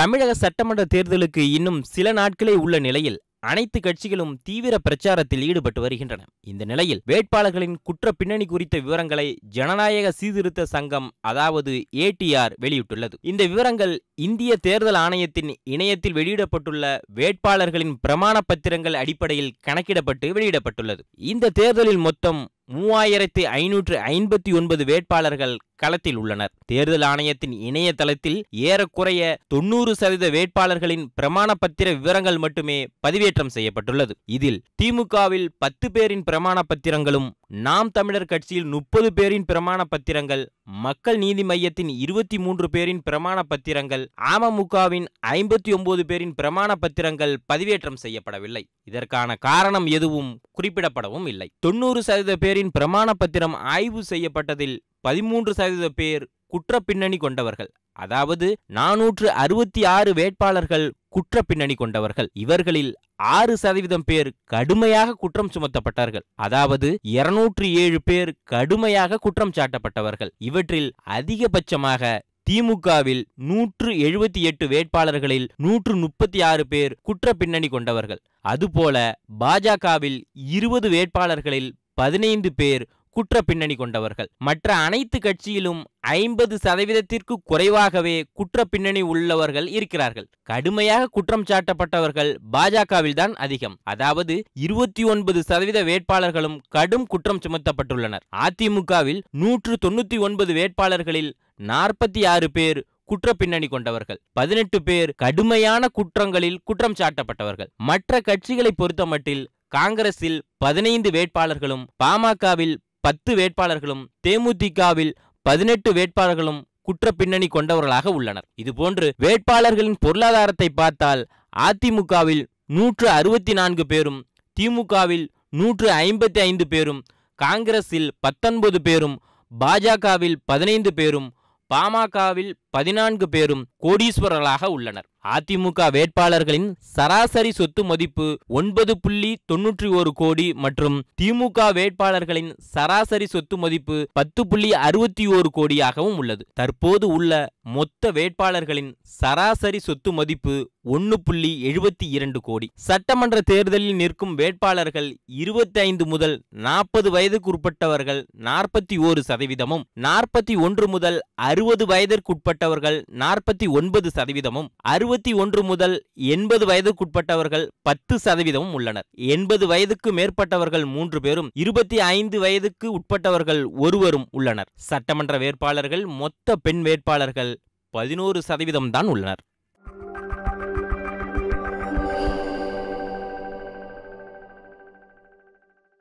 தமிழக சட்டமன்ற தேர்தலுக்கு இன்னும் சில நாட்களே உள்ள நிலையில் அனைத்து கட்சிகளும் தீவிர பிரச்சாரத்தில் ஈடுபட்டு வருகின்றன இந்த நிலையில் வேட்பாளர்களின் குற்ற பின்னணி குறித்த விவரங்களை ஜனநாயக சீர்திருத்த சங்கம் அதாவது ஏடிஆர் வெளியிட்டுள்ளது இந்த விவரங்கள் இந்திய தேர்தல் ஆணையத்தின் இணையத்தில் வெளியிடப்பட்டுள்ள வேட்பாளர்களின் பிரமாண பத்திரங்கள் அடிப்படையில் கணக்கிடப்பட்டு வெளியிடப்பட்டுள்ளது இந்த தேர்தலில் மொத்தம் மூவாயிரத்தி ஐநூற்று ஐம்பத்தி ஒன்பது வேட்பாளர்கள் களத்தில் உள்ளனர் தேர்தல் ஆணையத்தின் இணையதளத்தில் ஏறக்குறைய தொண்ணூறு சதவீத வேட்பாளர்களின் பிரமாண பத்திர விவரங்கள் மட்டுமே பதிவேற்றம் செய்யப்பட்டுள்ளது இதில் திமுகவில் பத்து பேரின் பிரமாண பத்திரங்களும் நாம் தமிழர் கட்சியில் முப்பது பேரின் பிரமாண பத்திரங்கள் மக்கள் நீதி மையத்தின் இருபத்தி மூன்று பேரின் பிரமாண பத்திரங்கள் அமமுகவின் ஐம்பத்தி ஒன்பது பேரின் பிரமாண பத்திரங்கள் பதிவேற்றம் செய்யப்படவில்லை இதற்கான காரணம் எதுவும் குறிப்பிடப்படவும் இல்லை தொண்ணூறு சதவீத பேரின் பிரமாண பத்திரம் ஆய்வு செய்யப்பட்டதில் பதிமூன்று சதவீத பேர் குற்ற பின்னணி கொண்டவர்கள் அதாவது நானூற்று அறுபத்தி ஆறு வேட்பாளர்கள் குற்ற பின்னணி கொண்டவர்கள் இவர்களில் ஆறு சதவீதம் பேர் கடுமையாக குற்றம் சுமத்தப்பட்டார்கள் அதாவது இருநூற்று ஏழு பேர் கடுமையாக குற்றம் சாட்டப்பட்டவர்கள் இவற்றில் அதிகபட்சமாக திமுகவில் நூற்று எழுபத்தி எட்டு வேட்பாளர்களில் நூற்று முப்பத்தி ஆறு பேர் குற்ற பின்னணி கொண்டவர்கள் அதுபோல பாஜகவில் இருபது வேட்பாளர்களில் பதினைந்து பேர் குற்ற பின்னணி கொண்டவர்கள் மற்ற அனைத்து கட்சியிலும் ஐம்பது சதவீதத்திற்கு குறைவாகவே குற்ற பின்னணி உள்ளவர்கள் இருக்கிறார்கள் கடுமையாக குற்றம் சாட்டப்பட்டவர்கள் பாஜகவில் தான் அதிகம் அதாவது இருபத்தி ஒன்பது சதவீத வேட்பாளர்களும் கடும் குற்றம் சுமத்தப்பட்டுள்ளனர் அதிமுகவில் நூற்று தொண்ணூத்தி ஒன்பது வேட்பாளர்களில் நாற்பத்தி ஆறு பேர் குற்ற பின்னணி கொண்டவர்கள் பதினெட்டு பேர் கடுமையான குற்றங்களில் குற்றம் சாட்டப்பட்டவர்கள் மற்ற கட்சிகளை பொறுத்தமட்டில் காங்கிரஸில் பதினைந்து வேட்பாளர்களும் பாமகவில் பத்து வேட்பாளர்களும் தேமுதிகவில் பதினெட்டு வேட்பாளர்களும் குற்ற பின்னணி கொண்டவர்களாக உள்ளனர் இதுபோன்று வேட்பாளர்களின் பொருளாதாரத்தை பார்த்தால் அதிமுகவில் நூற்று அறுபத்தி நான்கு பேரும் திமுகவில் நூற்று ஐம்பத்தி ஐந்து பேரும் காங்கிரஸில் பத்தொன்பது பேரும் பாஜகவில் பதினைந்து பேரும் பாமகவில் பதினான்கு பேரும் கோடீஸ்வரர்களாக உள்ளனர் அதிமுக வேட்பாளர்களின் சராசரி சொத்து மதிப்பு ஒன்பது புள்ளி தொன்னூற்றி ஒரு கோடி மற்றும் திமுக வேட்பாளர்களின் சராசரி சொத்து மதிப்பு பத்து புள்ளி அறுபத்தி ஒரு கோடியாகவும் உள்ளது தற்போது உள்ள மொத்த வேட்பாளர்களின் சராசரி சொத்து மதிப்பு ஒன்று புள்ளி எழுபத்தி இரண்டு கோடி சட்டமன்ற தேர்தலில் நிற்கும் வேட்பாளர்கள் இருபத்தி ஐந்து முதல் நாற்பது வயதுக்கு உட்பட்டவர்கள் நாற்பத்தி ஓரு சதவீதமும் நாற்பத்தி ஒன்று முதல் அறுபது வயதிற்குட்பட்டவர்கள் நாற்பத்தி ஒன்பது சதவீதமும் அறுபத்தி ஒன்று முதல் எண்பது வயதுக்குட்பட்டவர்கள் பத்து சதவீதமும் உள்ளனர் எண்பது வயதுக்கு மேற்பட்டவர்கள் மூன்று பேரும் இருபத்தி ஐந்து வயதுக்கு உட்பட்டவர்கள் ஒருவரும் உள்ளனர் சட்டமன்ற வேட்பாளர்கள் மொத்த பெண் வேட்பாளர்கள் பதினோரு சதவீதம் தான் உள்ளனர்